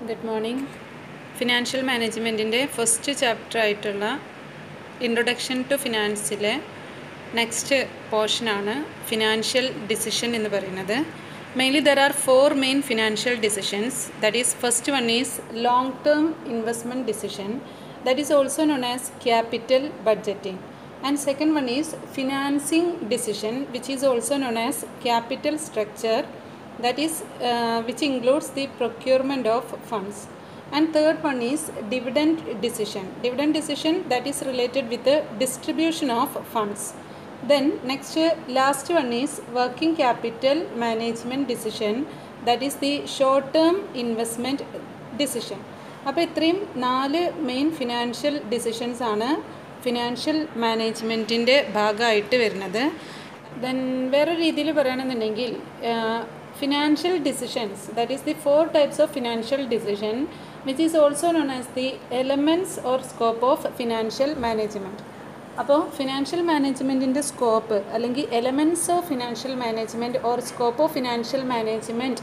Good morning financial മാനേജ്മെൻറ്റിൻ്റെ first chapter ആയിട്ടുള്ള introduction to ഫിനാൻസിലെ നെക്സ്റ്റ് പോർഷനാണ് ഫിനാൻഷ്യൽ ഡിസിഷൻ എന്ന് പറയുന്നത് mainly there are four main financial decisions that is first one is long term investment decision that is also known as capital budgeting and second one is financing decision which is also known as capital structure that is uh, which includes the procurement of funds and third one is dividend decision dividend decision that is related with the distribution of funds then next uh, last one is working capital management decision that is the short term investment decision അപ്പോൾ ഇത്രയും നാല് main financial decisions ആണ് financial മാനേജ്മെൻറ്റിൻ്റെ ഭാഗമായിട്ട് വരുന്നത് then വേറെ രീതിയിൽ പറയുകയാണെന്നുണ്ടെങ്കിൽ financial decisions that is the four types of financial decision which is also known as the elements or scope of financial management അപ്പോൾ ഫിനാൻഷ്യൽ മാനേജ്മെൻറ്റിൻ്റെ സ്കോപ്പ് അല്ലെങ്കിൽ elements of financial management or scope of financial management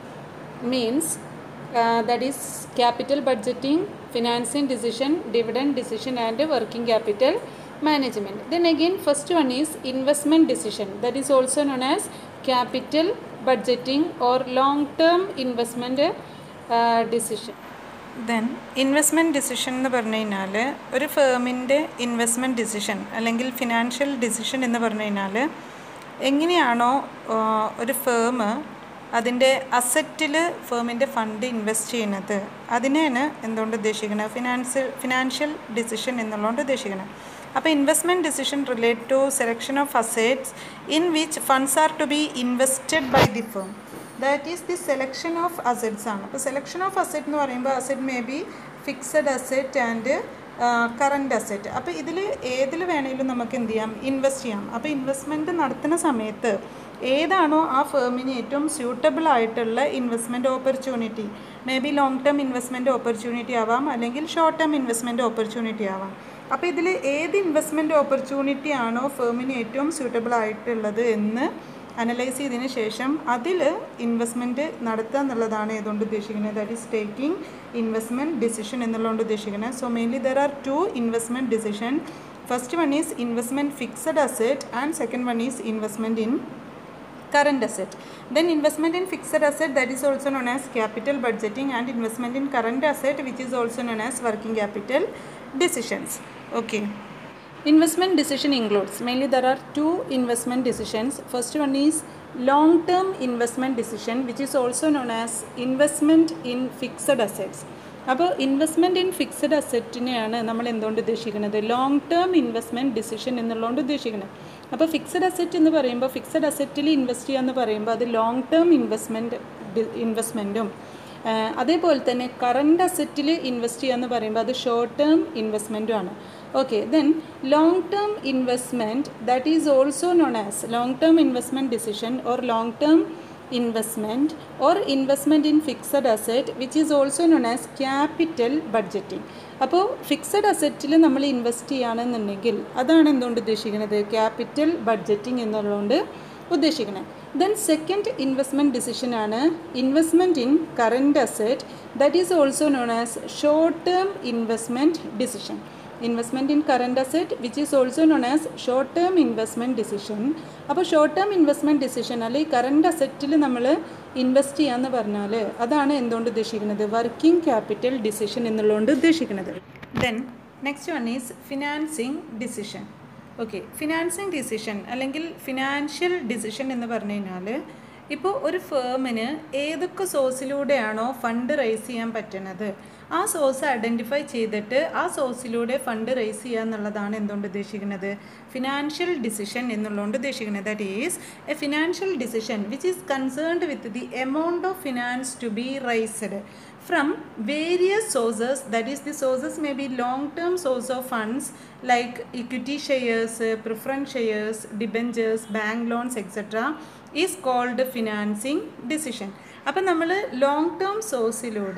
means that is capital budgeting, financing decision, dividend decision and working capital management. Then again first one is investment decision that is also known as capital budgeting or long term investment uh, decision. Then investment decision എന്ന് പറഞ്ഞു കഴിഞ്ഞാൽ ഒരു ഫേമിൻ്റെ investment decision അല്ലെങ്കിൽ financial decision എന്ന് പറഞ്ഞു കഴിഞ്ഞാൽ എങ്ങനെയാണോ ഒരു ഫേം അതിൻ്റെ അസറ്റിൽ ഫേമിൻ്റെ ഫണ്ട് ഇൻവെസ്റ്റ് ചെയ്യുന്നത് അതിനെയാണ് എന്തുകൊണ്ട് ഉദ്ദേശിക്കുന്നത് ഫിനാൻസ് ഫിനാൻഷ്യൽ ഡിസിഷൻ എന്നുള്ളതുകൊണ്ട് ഉദ്ദേശിക്കുന്നത് അപ്പോൾ investment decision relate to selection of assets in which funds are to be invested by the firm that is the selection of assets ആണ് അപ്പോൾ സെലക്ഷൻ ഓഫ് അസറ്റ് എന്ന് പറയുമ്പോൾ asset may be fixed asset and current asset അപ്പോൾ ഇതിൽ ഏതിൽ വേണമെങ്കിലും നമുക്ക് എന്ത് ചെയ്യാം ഇൻവെസ്റ്റ് ചെയ്യാം അപ്പോൾ ഇൻവെസ്റ്റ്മെൻറ്റ് നടത്തുന്ന സമയത്ത് ഏതാണോ ആ ഫേമിന് ഏറ്റവും സ്യൂട്ടബിൾ ആയിട്ടുള്ള investment opportunity may be long term investment opportunity ആവാം അല്ലെങ്കിൽ ഷോർട്ട് ടേം ഇൻവെസ്റ്റ്മെൻറ്റ് ഓപ്പർച്യൂണിറ്റി ആവാം അപ്പോൾ ഇതിൽ ഏത് ഇൻവെസ്റ്റ്മെൻറ്റ് ഓപ്പർച്യൂണിറ്റി ആണോ ഫേമിന് ഏറ്റവും സ്യൂട്ടബിൾ ആയിട്ടുള്ളത് എന്ന് അനലൈസ് ചെയ്തതിന് ശേഷം അതിൽ ഇൻവെസ്റ്റ്മെൻറ്റ് നടത്തുക എന്നുള്ളതാണ് ഏതുകൊണ്ട് ഉദ്ദേശിക്കുന്നത് that is taking investment decision എന്നുള്ളതുകൊണ്ട് ഉദ്ദേശിക്കുന്നത് so mainly there are two investment decision first one is investment fixed asset and second one is investment in current asset then investment in fixed asset that is also known as capital budgeting and investment in current asset which is also known as working capital decisions okay investment decision includes mainly there are two investment decisions first one is long term investment decision which is also known as investment in fixed assets അപ്പോൾ investment in fixed അസറ്റിനെയാണ് നമ്മൾ എന്തുകൊണ്ട് ഉദ്ദേശിക്കുന്നത് long term investment decision എന്നുള്ളതുകൊണ്ട് ഉദ്ദേശിക്കുന്നത് അപ്പോൾ fixed asset എന്ന് പറയുമ്പോൾ ഫിക്സഡ് അസറ്റിൽ ഇൻവെസ്റ്റ് ചെയ്യുക എന്ന് പറയുമ്പോൾ അത് ലോങ് ടേം ഇൻവെസ്റ്റ്മെൻറ്റ് ഇൻവെസ്റ്റ്മെൻറ്റും അതേപോലെ തന്നെ കറണ്ട് അസറ്റിൽ ഇൻവെസ്റ്റ് ചെയ്യുക എന്ന് പറയുമ്പോൾ അത് ഷോർട്ട് ടേം ഇൻവെസ്റ്റ്മെൻറ്റും ആണ് okay then long term investment that is also known as long term investment decision or long term investment or investment in fixed asset which is also known as capital budgeting അപ്പോൾ fixed അസറ്റിൽ നമ്മൾ invest ചെയ്യുകയാണെന്നുണ്ടെങ്കിൽ അതാണ് എന്തുകൊണ്ട് ഉദ്ദേശിക്കുന്നത് capital budgeting എന്നുള്ളതുകൊണ്ട് ഉദ്ദേശിക്കുന്നത് then second investment ഡിസിഷനാണ് investment in current asset that is also known as short term investment decision investment in current asset which is also known as short term investment decision അപ്പോൾ short term investment decision അല്ലെങ്കിൽ current അസറ്റിൽ നമ്മൾ invest ചെയ്യാന്ന് പറഞ്ഞാൽ അതാണ് എന്തുകൊണ്ട് ഉദ്ദേശിക്കുന്നത് working capital decision എന്നുള്ളതുകൊണ്ട് ഉദ്ദേശിക്കുന്നത് then next one is financing decision okay financing decision അല്ലെങ്കിൽ ഫിനാൻഷ്യൽ ഡിസിഷൻ എന്ന് പറഞ്ഞു കഴിഞ്ഞാൽ ഇപ്പോൾ ഒരു ഫേമിന് ഏതൊക്കെ സോഴ്സിലൂടെയാണോ ഫണ്ട് റൈസ് ചെയ്യാൻ പറ്റുന്നത് ആ സോഴ്സ് ഐഡൻറ്റിഫൈ ചെയ്തിട്ട് ആ സോഴ്സിലൂടെ ഫണ്ട് റൈസ് ചെയ്യുക എന്നുള്ളതാണ് എന്തുകൊണ്ട് ഉദ്ദേശിക്കുന്നത് ഫിനാൻഷ്യൽ ഡിസിഷൻ എന്നുള്ളതുകൊണ്ട് ഉദ്ദേശിക്കുന്നത് that is a financial decision which is concerned with the amount of finance to be raised from various sources that is the sources may be long term source of funds like equity shares preference shares debentures bank loans etc is called financing decision അപ്പം നമ്മൾ long term സോഴ്സിലൂടെ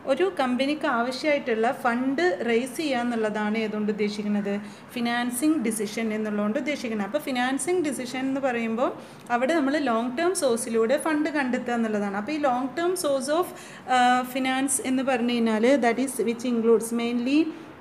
ഒരു കമ്പനിക്ക് ആവശ്യമായിട്ടുള്ള fund raise ചെയ്യുക എന്നുള്ളതാണ് ഏതുകൊണ്ട് ഉദ്ദേശിക്കുന്നത് financing decision എന്നുള്ളതുകൊണ്ട് ഉദ്ദേശിക്കുന്നത് അപ്പോൾ ഫിനാൻസിങ് ഡിസിഷൻ എന്ന് പറയുമ്പോൾ അവിടെ നമ്മൾ ലോങ് ടേം സോഴ്സിലൂടെ ഫണ്ട് കണ്ടെത്തുക എന്നുള്ളതാണ് അപ്പോൾ ഈ long term source of finance എന്ന് പറഞ്ഞു കഴിഞ്ഞാൽ that is which includes mainly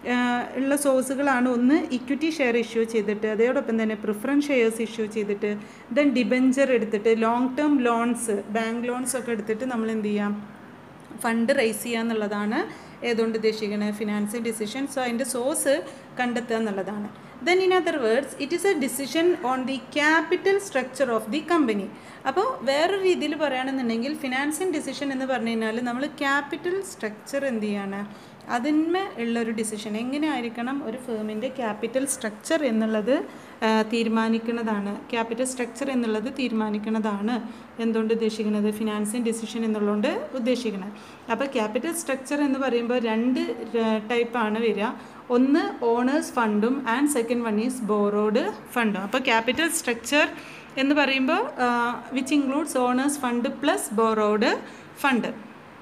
ഉള്ള സോഴ്സുകളാണ് ഒന്ന് ഇക്വിറ്റി ഷെയർ ഇഷ്യൂ ചെയ്തിട്ട് അതോടൊപ്പം തന്നെ പ്രിഫറൻസ് ഷെയർസ് ഇഷ്യൂ ചെയ്തിട്ട് ദെൻ ഡിബെഞ്ചർ എടുത്തിട്ട് long term loans bank loans ഒക്കെ എടുത്തിട്ട് നമ്മൾ എന്ത് ചെയ്യാം ഫണ്ട് റൈസ് ചെയ്യുക എന്നുള്ളതാണ് ഏതുകൊണ്ട് ഉദ്ദേശിക്കുന്നത് ഫിനാൻസിങ് ഡിസിഷൻ സോ അതിൻ്റെ സോഴ്സ് കണ്ടെത്തുക എന്നുള്ളതാണ് then in other words it is a decision on the capital structure of the company അപ്പോൾ വേറൊരു രീതിയിൽ പറയുകയാണെന്നുണ്ടെങ്കിൽ ഫിനാൻസിങ് ഡിസിഷൻ എന്ന് പറഞ്ഞു കഴിഞ്ഞാൽ നമ്മൾ ക്യാപിറ്റൽ സ്ട്രക്ചർ എന്ത് ചെയ്യാണ് അതിന്മേ ഉള്ളൊരു ഡിസിഷൻ എങ്ങനെ ആയിരിക്കണം ഒരു ഫേമിൻ്റെ ക്യാപിറ്റൽ സ്ട്രക്ചർ എന്നുള്ളത് തീരുമാനിക്കുന്നതാണ് ക്യാപിറ്റൽ സ്ട്രക്ചർ എന്നുള്ളത് തീരുമാനിക്കുന്നതാണ് എന്തുകൊണ്ട് ഉദ്ദേശിക്കുന്നത് ഫിനാൻസിങ് ഡിസിഷൻ എന്നുള്ളതുകൊണ്ട് ഉദ്ദേശിക്കുന്നത് അപ്പോൾ ക്യാപിറ്റൽ സ്ട്രക്ചർ എന്ന് പറയുമ്പോൾ രണ്ട് ടൈപ്പാണ് വരിക ഒന്ന് ഓണേഴ്സ് ഫണ്ടും and second one is borrowed ഫണ്ടും അപ്പോൾ ക്യാപിറ്റൽ സ്ട്രക്ചർ എന്ന് പറയുമ്പോൾ which includes owners fund plus borrowed fund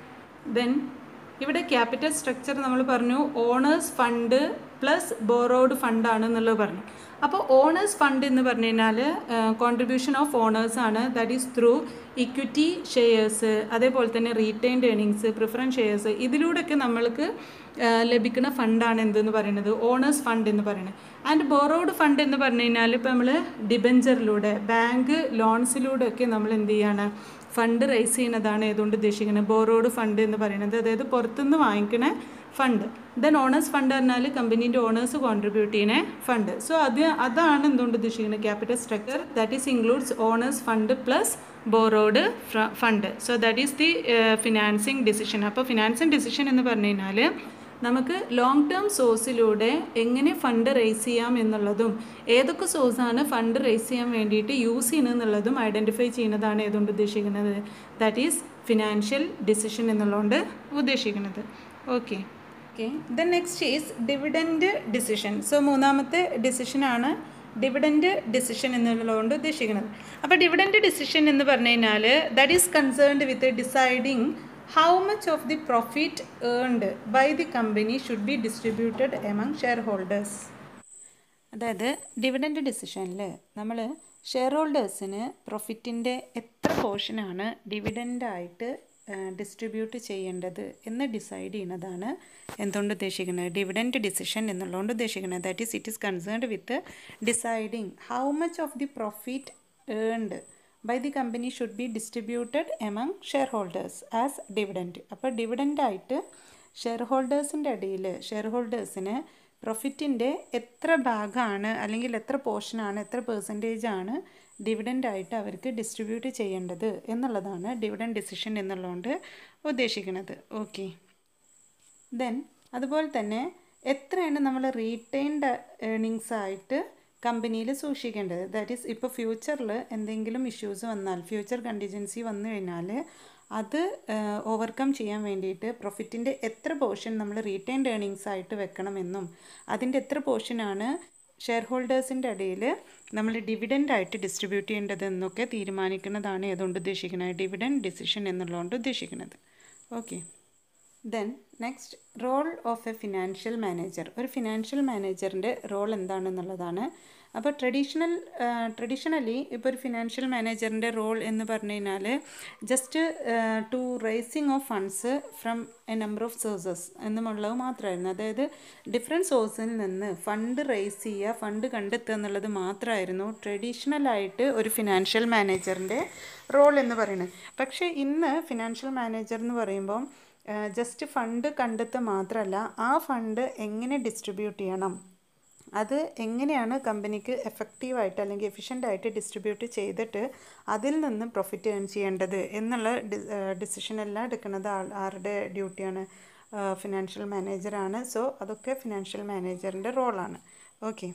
then ഇവിടെ ക്യാപിറ്റൽ സ്ട്രക്ചർ നമ്മൾ പറഞ്ഞു ഓണേഴ്സ് ഫണ്ട് പ്ലസ് ബോറോഡ് ഫണ്ടാണ് എന്നുള്ളത് പറഞ്ഞു അപ്പോൾ ഓണേഴ്സ് ഫണ്ട് എന്ന് പറഞ്ഞു കഴിഞ്ഞാൽ കോൺട്രിബ്യൂഷൻ ഓഫ് ഓണേഴ്സ് ആണ് that is through equity shares അതേപോലെ തന്നെ റീറ്റെയിൻഡ് ഏണിങ്സ് പ്രിഫറൻസ് ഷെയർസ് ഇതിലൂടെയൊക്കെ നമ്മൾക്ക് ലഭിക്കുന്ന ഫണ്ടാണ് എന്തെന്ന് പറയുന്നത് ഓണേഴ്സ് ഫണ്ട് എന്ന് പറയുന്നത് ആൻഡ് ബോറോഡ് ഫണ്ട് എന്ന് പറഞ്ഞു കഴിഞ്ഞാൽ ഇപ്പോൾ നമ്മൾ ഡിബെഞ്ചറിലൂടെ ബാങ്ക് ലോൺസിലൂടെ ഒക്കെ നമ്മൾ എന്ത് ചെയ്യാണ് ഫണ്ട് റൈസ് ചെയ്യുന്നതാണ് ഏതുകൊണ്ട് ഉദ്ദേശിക്കുന്നത് ബോറോഡ് ഫണ്ട് എന്ന് പറയുന്നത് അതായത് പുറത്തുനിന്ന് വാങ്ങിക്കണ ഫണ്ട് ദെൻ ഓണേഴ്സ് ഫണ്ട് പറഞ്ഞാൽ കമ്പനീൻ്റെ ഓണേഴ്സ് കോൺട്രിബ്യൂട്ട് ചെയ്യുന്ന ഫണ്ട് സോ അത് അതാണ് എന്തുകൊണ്ട് ഉദ്ദേശിക്കുന്നത് capital structure that is includes owners fund plus borrowed fund so that is the financing decision അപ്പോൾ ഫിനാൻസിങ് ഡിസിഷൻ എന്ന് പറഞ്ഞു കഴിഞ്ഞാൽ നമുക്ക് ലോങ് ടേം സോഴ്സിലൂടെ എങ്ങനെ ഫണ്ട് റേസ് ചെയ്യാം എന്നുള്ളതും ഏതൊക്കെ സോഴ്സാണ് ഫണ്ട് റേസ് ചെയ്യാൻ വേണ്ടിയിട്ട് യൂസ് ചെയ്യുന്നതെന്നുള്ളതും ഐഡൻറ്റിഫൈ ചെയ്യുന്നതാണ് ഏതുകൊണ്ട് ഉദ്ദേശിക്കുന്നത് ദാറ്റ് ഈസ് ഫിനാൻഷ്യൽ ഡിസിഷൻ എന്നുള്ളതുകൊണ്ട് ഉദ്ദേശിക്കുന്നത് okay okay then next is dividend decision so മൂന്നാമത്തെ ഡിസിഷനാണ് ഡിവിഡൻഡ് ഡിസിഷൻ എന്നുള്ളതുകൊണ്ട് ഉദ്ദേശിക്കുന്നത് അപ്പോൾ ഡിവിഡൻഡ് ഡിസിഷൻ എന്ന് പറഞ്ഞു കഴിഞ്ഞാൽ that is concerned with deciding how much of the profit earned by the company should be distributed among shareholders അതായത് dividend ഡിസിഷനിൽ നമ്മൾ ഷെയർ ഹോൾഡേഴ്സിന് പ്രോഫിറ്റിൻ്റെ എത്ര പോർഷനാണ് ഡിവിഡൻ്റായിട്ട് ഡിസ്ട്രിബ്യൂട്ട് ചെയ്യേണ്ടത് എന്ന് ഡിസൈഡ് ചെയ്യുന്നതാണ് എന്തുകൊണ്ട് ഉദ്ദേശിക്കുന്നത് ഡിവിഡൻഡ് ഡിസിഷൻ എന്നുള്ളതുകൊണ്ട് ഉദ്ദേശിക്കുന്നത് that is it is concerned with deciding how much of the profit earned by the company should be distributed among shareholders as dividend അപ്പോൾ ഡിവിഡൻ്റായിട്ട് ഷെയർ ഹോൾഡേഴ്സിൻ്റെ ഇടയിൽ ഷെയർ ഹോൾഡേഴ്സിന് പ്രോഫിറ്റിൻ്റെ എത്ര ഭാഗമാണ് അല്ലെങ്കിൽ എത്ര പോർഷനാണ് എത്ര പെർസെൻറ്റേജ് ആണ് ഡിവിഡൻ്റായിട്ട് അവർക്ക് ഡിസ്ട്രിബ്യൂട്ട് ചെയ്യേണ്ടത് എന്നുള്ളതാണ് ഡിവിഡൻഡ് ഡിസിഷൻ എന്നുള്ളതുകൊണ്ട് ഉദ്ദേശിക്കുന്നത് ഓക്കെ ദെൻ അതുപോലെ തന്നെ എത്രയാണ് നമ്മൾ റീറ്റെയിൻഡ് ഏർണിങ്സ് ആയിട്ട് കമ്പനിയിൽ സൂക്ഷിക്കേണ്ടത് ദാറ്റ് ഈസ് ഇപ്പോൾ ഫ്യൂച്ചറിൽ എന്തെങ്കിലും ഇഷ്യൂസ് വന്നാൽ ഫ്യൂച്ചർ കണ്ടിജൻസി വന്നു കഴിഞ്ഞാൽ അത് ഓവർകം ചെയ്യാൻ വേണ്ടിയിട്ട് പ്രോഫിറ്റിൻ്റെ എത്ര പോർഷൻ നമ്മൾ റീറ്റെയിൻഡ് ഏർണിങ്സ് ആയിട്ട് വെക്കണമെന്നും അതിൻ്റെ എത്ര പോർഷനാണ് ഷെയർ ഹോൾഡേഴ്സിൻ്റെ ഇടയിൽ നമ്മൾ ഡിവിഡൻ്റ് ആയിട്ട് ഡിസ്ട്രിബ്യൂട്ട് ചെയ്യേണ്ടത് എന്നൊക്കെ തീരുമാനിക്കുന്നതാണ് ഏതുകൊണ്ട് ഉദ്ദേശിക്കുന്നത് ഡിവിഡൻഡ് ഡിസിഷൻ എന്നുള്ളതുകൊണ്ട് ഉദ്ദേശിക്കുന്നത് okay then next role of a financial manager ഒരു ഫിനാൻഷ്യൽ മാനേജറിൻ്റെ റോൾ എന്താണെന്നുള്ളതാണ് അപ്പോൾ ട്രഡീഷണൽ ട്രഡീഷണലി ഇപ്പോൾ ഒരു ഫിനാൻഷ്യൽ മാനേജറിൻ്റെ റോൾ എന്ന് പറഞ്ഞു കഴിഞ്ഞാൽ just to raising of funds from a number of sources എന്നുമുള്ളത് മാത്രമായിരുന്നു അതായത് ഡിഫറെൻറ്റ് സോഴ്സിൽ നിന്ന് ഫണ്ട് റേസ് ചെയ്യുക ഫണ്ട് കണ്ടെത്തുക എന്നുള്ളത് മാത്രമായിരുന്നു ട്രഡീഷണലായിട്ട് ഒരു ഫിനാൻഷ്യൽ മാനേജറിൻ്റെ റോൾ എന്ന് പറയുന്നത് പക്ഷേ ഇന്ന് ഫിനാൻഷ്യൽ മാനേജർ എന്ന് പറയുമ്പോൾ ജസ്റ്റ് ഫണ്ട് കണ്ടെത്തുക മാത്രമല്ല ആ ഫണ്ട് എങ്ങനെ ഡിസ്ട്രിബ്യൂട്ട് ചെയ്യണം അത് എങ്ങനെയാണ് കമ്പനിക്ക് എഫക്റ്റീവായിട്ട് അല്ലെങ്കിൽ എഫിഷ്യൻ്റായിട്ട് ഡിസ്ട്രിബ്യൂട്ട് ചെയ്തിട്ട് അതിൽ നിന്ന് പ്രോഫിറ്റ് ഏൺ ചെയ്യേണ്ടത് എന്നുള്ള ഡിസിഷൻ എല്ലാം എടുക്കുന്നത് ആരുടെ ഡ്യൂട്ടിയാണ് ഫിനാൻഷ്യൽ മാനേജറാണ് സോ അതൊക്കെ ഫിനാൻഷ്യൽ മാനേജറിൻ്റെ റോളാണ് ഓക്കെ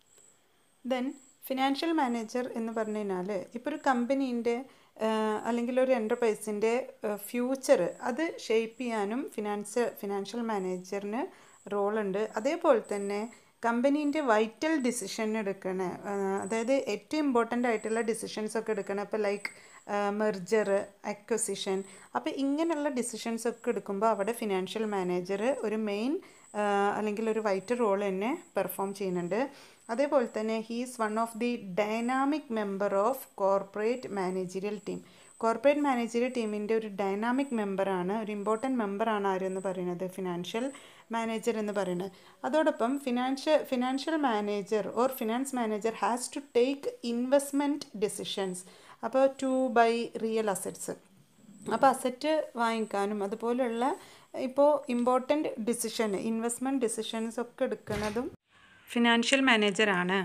ദെൻ ഫിനാൻഷ്യൽ മാനേജർ എന്ന് പറഞ്ഞു കഴിഞ്ഞാൽ ഇപ്പോൾ ഒരു കമ്പനീൻ്റെ അല്ലെങ്കിൽ ഒരു എൻ്റർപ്രൈസിൻ്റെ ഫ്യൂച്ചർ അത് ഷേപ്പ് ചെയ്യാനും ഫിനാൻസ് ഫിനാൻഷ്യൽ മാനേജറിന് റോളുണ്ട് അതേപോലെ തന്നെ കമ്പനീൻ്റെ വൈറ്റൽ ഡിസിഷൻ എടുക്കണ അതായത് ഏറ്റവും ഇമ്പോർട്ടൻ്റ് ആയിട്ടുള്ള ഡിസിഷൻസ് ഒക്കെ എടുക്കണം അപ്പോൾ ലൈക്ക് മെർജർ അക്വസിഷൻ അപ്പോൾ ഇങ്ങനെയുള്ള ഡിസിഷൻസ് ഒക്കെ എടുക്കുമ്പോൾ അവിടെ ഫിനാൻഷ്യൽ മാനേജർ ഒരു മെയിൻ അല്ലെങ്കിൽ ഒരു വൈറ്റൽ റോൾ തന്നെ പെർഫോം ചെയ്യുന്നുണ്ട് അതേപോലെ തന്നെ he's one of the dynamic member of corporate managerial team corporate managerial ടീമിൻ്റെ ഒരു ഡൈനാമിക് മെമ്പറാണ് ഒരു ഇമ്പോർട്ടൻറ്റ് മെമ്പറാണ് ആരെന്ന് പറയുന്നത് ഫിനാൻഷ്യൽ മാനേജർ എന്ന് പറയുന്നത് അതോടൊപ്പം financial financial manager or finance manager has to take investment decisions അപ്പോൾ ടു ബൈ റിയൽ അസറ്റ്സ് അപ്പോൾ അസറ്റ് വാങ്ങിക്കാനും അതുപോലെയുള്ള ഇപ്പോൾ ഇമ്പോർട്ടൻറ്റ് ഡിസിഷൻ ഇൻവെസ്റ്റ്മെൻറ്റ് ഡിസിഷൻസ് ഒക്കെ എടുക്കുന്നതും ഫിനാൻഷ്യൽ മാനേജറാണ്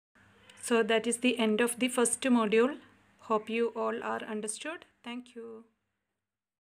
so that is the end of the first module Hope you all are understood. Thank you.